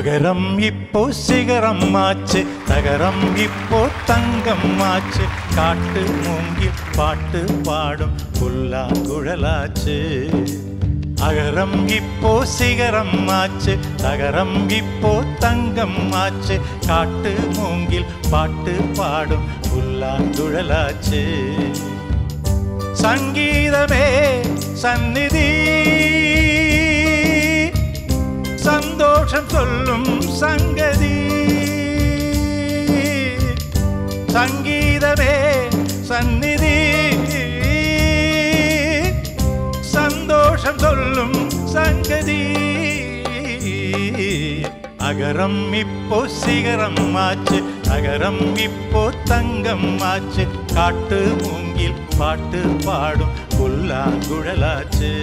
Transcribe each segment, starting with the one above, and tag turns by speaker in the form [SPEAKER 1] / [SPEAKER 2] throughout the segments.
[SPEAKER 1] அகரம் இப்போ சிகரம் ஆச்சு தகரம் இப்போ தங்கம் ஆச்சு காட்டு மூங்கில் பாட்டு பாடும் புல்லாங்குழலாச்சு அகரம் இப்போ சிகரம் ஆச்சு தகரம் இப்போ தங்கம் ஆச்சு காட்டு மூங்கில் பாட்டு பாடும் புல்லாங்குழலாச்சு சங்கீதமே சந்நிதி சந்தோஷம் சொல்லும் சங்கதி சங்கீதமே சந்நிதி சந்தோஷம் சொல்லும் சங்கதி அகரம் இப்போ சிகரம் ஆச்சு அகரம் இப்போ தங்கம் ஆச்சு காட்டு மூங்கில் பாட்டு பாடும் புல்லாங்குழலாச்சு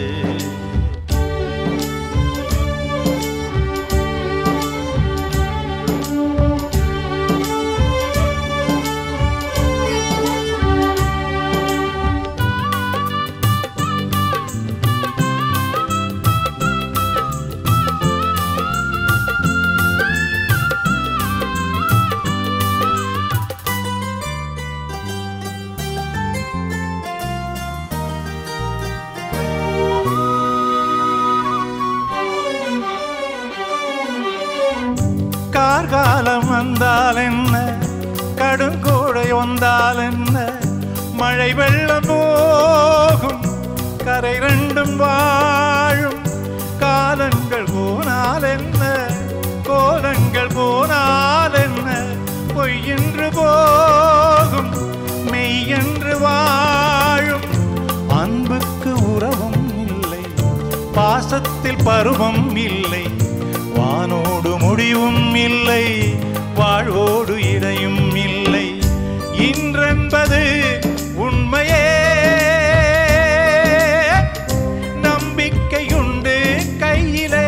[SPEAKER 1] கார்காலம் வந்தால் என்ன கடுங்கோடை வந்தால் என்ன மழை வெள்ளம் போகும் கரை ரெண்டும் வாழும் காலங்கள் போனால் என்ன கோலங்கள் போனால் என்ன பொய்யென்று போகும் மெய்யென்று வாழும் அன்புக்கு உறவும் இல்லை பாசத்தில் பருவம் இல்லை வானோடு முடிவும் இல்லை வாழ்வோடு இடையும் இல்லை இன்றென்பது உண்மையே நம்பிக்கையுண்டு கையிலே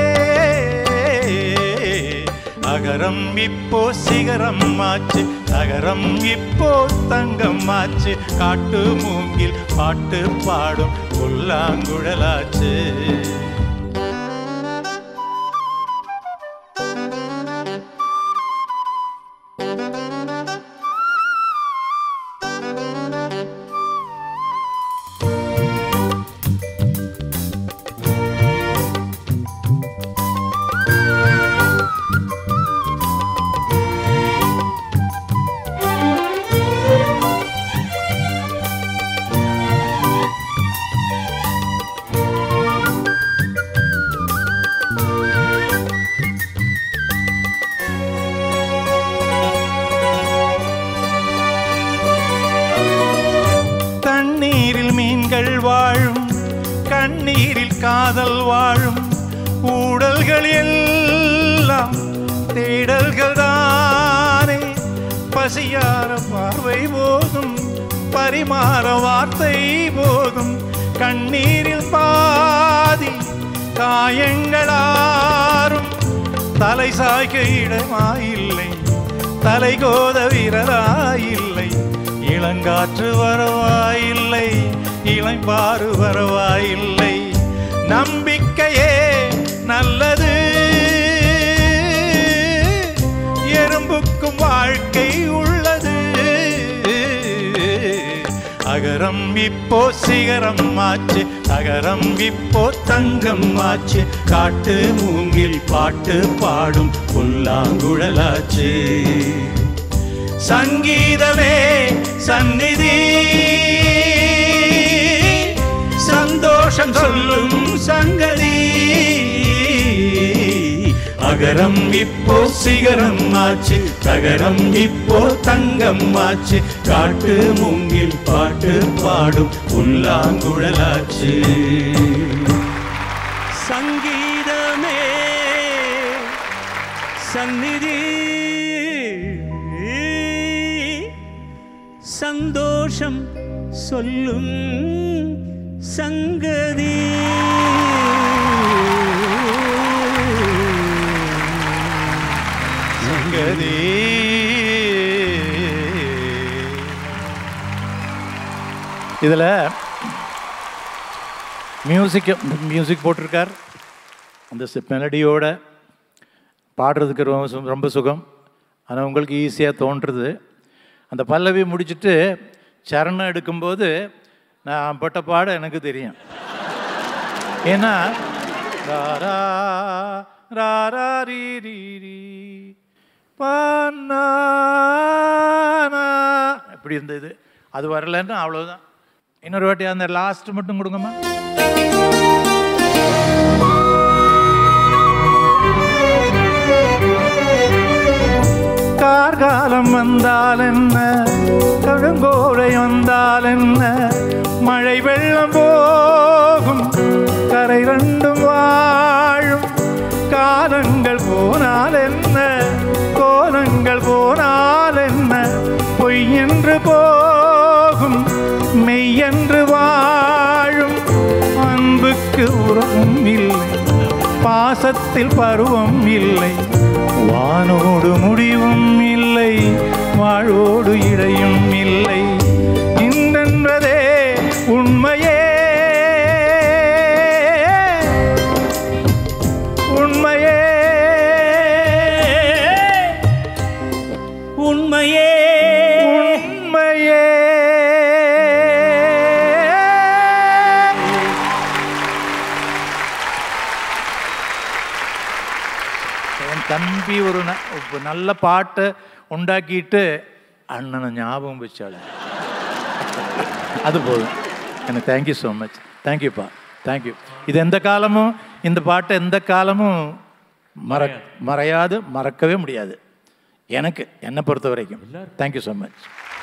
[SPEAKER 1] அகரம் இப்போ சிகரம் ஆச்சு அகரம் இப்போ தங்கம் ஆச்சு காட்டு மூங்கில் பாட்டு பாடும் புல்லாங்குழலாச்சு தண்ணீரில் மீன்கள் வாழும் கண்ணீரில் காதல் வாழும் ஊடல்கள் எல்லாம் தேடல்கள் தானே பசியார பார்வை போதும் பரிமாற வார்த்தை போதும் கண்ணீரில் பாதி காயங்களாரும் தலை சாய்க்க இடமாயில்லை தலை கோத விரலாயில்லை இளங்காற்று வரவாயில்லை இளம்பாறு வரவாயில்லை நம்பிக்கையே நல்லது எறும்புக்கும் வாழ்க்கை உள்ளது அகரம் இப்போ சிகரம் ஆச்சு அகரம் இப்போ தங்கம் ஆச்சு காட்டு மூங்கில் பாட்டு பாடும் புல்லாங்குழலாச்சு சங்கீதமே சந்நிதி சந்தோஷம் சொல்லும் சங்கதி அகரம் இப்போ சிகரம் ஆச்சு தகரம் இப்போ தங்கம் ஆச்சு காட்டு மூங்கில் பாட்டு பாடும் புல்லாங்குழலாச்சு
[SPEAKER 2] சங்கீதமே சந்நிதி சந்தோஷம் சொல்லும் சங்கதி
[SPEAKER 1] சங்கதி இதில் மியூசிக் மியூசிக் போட்டிருக்கார் அந்த மெலடியோட பாடுறதுக்கு ரொம்ப சு- ரொம்ப சுகம் ஆனால் உங்களுக்கு ஈஸியாக தோன்றுறது அந்த பல்லவி முடிச்சுட்டு சரணம் எடுக்கும்போது நான் பட்ட பாட எனக்கு தெரியும் ஏன்னா ராரா ராரா ரீ ரீ ரீ பானா இப்படி இருந்தது அது வரலன்னா அவ்வளோதான் இன்னொரு வாட்டி அந்த லாஸ்ட் மட்டும் கொடுங்கம்மா கார்காலம் வந்தால் என்ன கழுங்கோடை வந்தால் என்ன மழை வெள்ளம் போகும் கரை ரெண்டும் வாழும் காலங்கள் போனால் என்ன கோலங்கள் போனால் என்ன பொய் என்று போகும் மெய்யென்று வாழும் அன்புக்கு உறவும் இல்லை பாசத்தில் பருவம் இல்லை வானோடு முடிவும் இல்லை வாழ்வோடு இடையும் இல்லை இன்றென்பதே உண்மையே உண்மையே
[SPEAKER 2] உண்மையே
[SPEAKER 1] உண்மையே என் தம்பி ஒரு ந- ஒரு நல்ல பாட்டை உண்டாக்கிட்டு அண்ணனை ஞாபகம் வச்சாள் அது போதும் எனக்கு தேங்க்யூ ஸோ மச் தேங்க்யூப்பா தேங்க்யூ இது எந்த காலமும் இந்த பாட்டை எந்த காலமும் மற மறையாது மறக்கவே முடியாது எனக்கு என்னை பொறுத்த வரைக்கும் தேங்க்யூ ஸோ மச்